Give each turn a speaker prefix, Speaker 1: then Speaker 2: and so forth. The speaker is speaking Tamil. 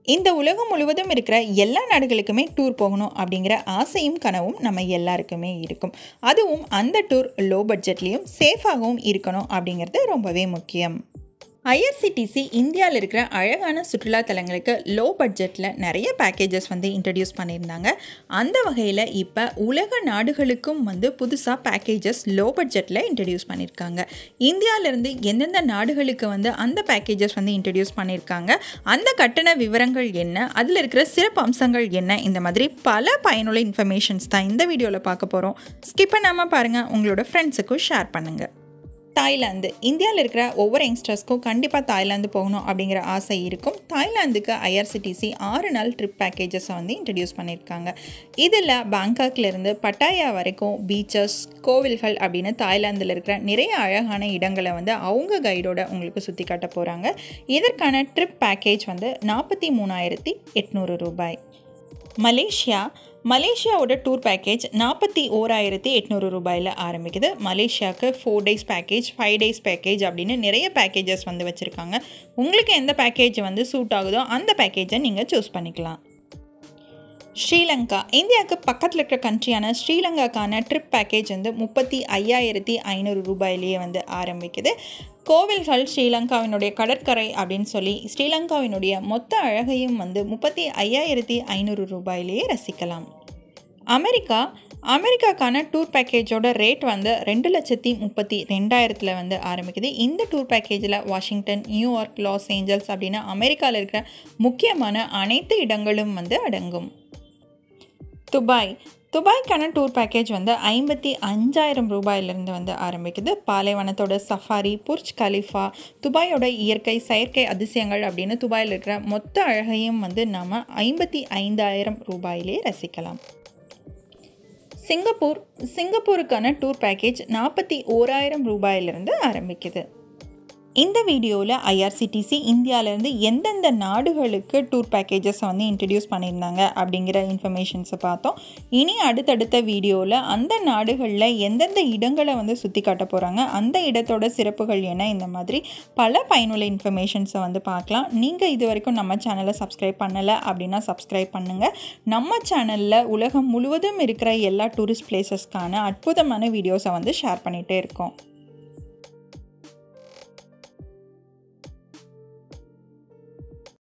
Speaker 1: இந்த உலகம் முழுவதும் இருக்கிற எல்லா நாடுகளுக்குமே டூர் போகணும் அப்படிங்கிற ஆசையும் கனவும் நம்ம எல்லாருக்குமே இருக்கும் அதுவும் அந்த டூர் லோ பட்ஜெட்லேயும் சேஃபாகவும் இருக்கணும் அப்படிங்கிறது ரொம்பவே முக்கியம் ஐஆர்சிடிசி இந்தியாவில் இருக்கிற அழகான சுற்றுலா தலங்களுக்கு லோ பட்ஜெட்டில் நிறைய பேக்கேஜஸ் வந்து இன்ட்ரடியூஸ் பண்ணியிருந்தாங்க அந்த வகையில் இப்போ உலக நாடுகளுக்கும் வந்து புதுசாக பேக்கேஜஸ் லோ பட்ஜெட்டில் இன்ட்ரடியூஸ் பண்ணியிருக்காங்க இந்தியாவிலேருந்து எந்தெந்த நாடுகளுக்கு வந்து அந்த பேக்கேஜஸ் வந்து இன்ட்ரடியூஸ் பண்ணியிருக்காங்க அந்த கட்டண விவரங்கள் என்ன அதில் இருக்கிற சிறப்பு அம்சங்கள் என்ன இந்த மாதிரி பல பயனுள்ள இன்ஃபர்மேஷன்ஸ் தான் இந்த வீடியோவில் பார்க்க போகிறோம் ஸ்கிப் பண்ணாமல் பாருங்கள் உங்களோட ஃப்ரெண்ட்ஸுக்கும் ஷேர் பண்ணுங்கள் தாய்லாந்து இந்தியாவில் இருக்கிற ஒவ்வொரு யங்ஸ்டர்ஸ்க்கும் கண்டிப்பாக தாய்லாந்து போகணும் அப்படிங்கிற ஆசை இருக்கும் தாய்லாந்துக்கு ஐஆர்சிடிசி ஆறு நாள் ட்ரிப் பேக்கேஜஸை வந்து இன்ட்ரடியூஸ் பண்ணியிருக்காங்க இதில் பேங்காக்லேருந்து பட்டாயா வரைக்கும் பீச்சஸ் கோவில்கள் அப்படின்னு தாய்லாந்தில் இருக்கிற நிறைய அழகான இடங்களை வந்து அவங்க கைடோட உங்களுக்கு சுற்றி காட்ட போகிறாங்க இதற்கான ட்ரிப் பேக்கேஜ் வந்து நாற்பத்தி மூணாயிரத்தி எட்நூறு ரூபாய் மலேசியா மலேசியாவோட டூர் பேக்கேஜ் நாற்பத்தி ஓராயிரத்தி எட்நூறு ரூபாயில் ஆரம்பிக்குது மலேசியாவுக்கு four days package five days package அப்படின்னு நிறைய பேக்கேஜஸ் வந்து வச்சுருக்காங்க உங்களுக்கு எந்த பேக்கேஜ் வந்து சூட் ஆகுதோ அந்த பேக்கேஜை நீங்கள் சூஸ் பண்ணிக்கலாம் ஸ்ரீலங்கா இந்தியாவுக்கு பக்கத்தில் இருக்கிற கண்ட்ரியான ஸ்ரீலங்காக்கான ட்ரிப் பேக்கேஜ் வந்து முப்பத்தி ஐயாயிரத்தி ஐநூறு ரூபாயிலேயே வந்து ஆரம்பிக்குது கோவில்கள் ஸ்ரீலங்காவினுடைய கடற்கரை அப்படின்னு சொல்லி ஸ்ரீலங்காவினுடைய மொத்த அழகையும் வந்து முப்பத்தி ஐயாயிரத்தி ஐநூறு ரூபாயிலேயே ரசிக்கலாம் அமெரிக்கா அமெரிக்காக்கான டூர் பேக்கேஜோட ரேட் வந்து ரெண்டு லட்சத்தி முப்பத்தி ரெண்டாயிரத்தில் வந்து ஆரம்பிக்குது இந்த டூர் பேக்கேஜில் வாஷிங்டன் நியூயார்க் லாஸ் ஏஞ்சல்ஸ் அப்படின்னு அமெரிக்காவில் இருக்கிற முக்கியமான அனைத்து இடங்களும் வந்து அடங்கும் துபாய் துபாய்க்கான டூர் பேக்கேஜ் வந்து ஐம்பத்தி அஞ்சாயிரம் ரூபாயிலிருந்து வந்து ஆரம்பிக்குது பாலைவனத்தோட சஃபாரி புர்ஜ் கலிஃபா துபாயோட இயற்கை செயற்கை அதிசயங்கள் அப்படின்னு துபாயில் இருக்கிற மொத்த அழகையும் வந்து நாம் ஐம்பத்தி ஐந்தாயிரம் ரூபாயிலே ரசிக்கலாம் சிங்கப்பூர் சிங்கப்பூருக்கான டூர் பேக்கேஜ் நாற்பத்தி ஓராயிரம் ரூபாயிலிருந்து ஆரம்பிக்குது இந்த வீடியோவில் ஐஆர்சிடிசி இந்தியாவிலேருந்து எந்தெந்த நாடுகளுக்கு டூர் பேக்கேஜஸை வந்து இன்ட்ரடியூஸ் பண்ணியிருந்தாங்க அப்படிங்கிற இன்ஃபர்மேஷன்ஸை பார்த்தோம் இனி அடுத்தடுத்த வீடியோவில் அந்த நாடுகளில் எந்தெந்த இடங்களை வந்து சுற்றி காட்ட போகிறாங்க அந்த இடத்தோட சிறப்புகள் என்ன இந்த மாதிரி பல பயனுள்ள இன்ஃபர்மேஷன்ஸை வந்து பார்க்கலாம் நீங்கள் இது வரைக்கும் நம்ம சேனலை சப்ஸ்கிரைப் பண்ணலை அப்படின்னா சப்ஸ்கிரைப் பண்ணுங்கள் நம்ம சேனலில் உலகம் முழுவதும் இருக்கிற எல்லா டூரிஸ்ட் பிளேசஸ்க்கான அற்புதமான வீடியோஸை வந்து ஷேர் பண்ணிகிட்டே இருக்கோம்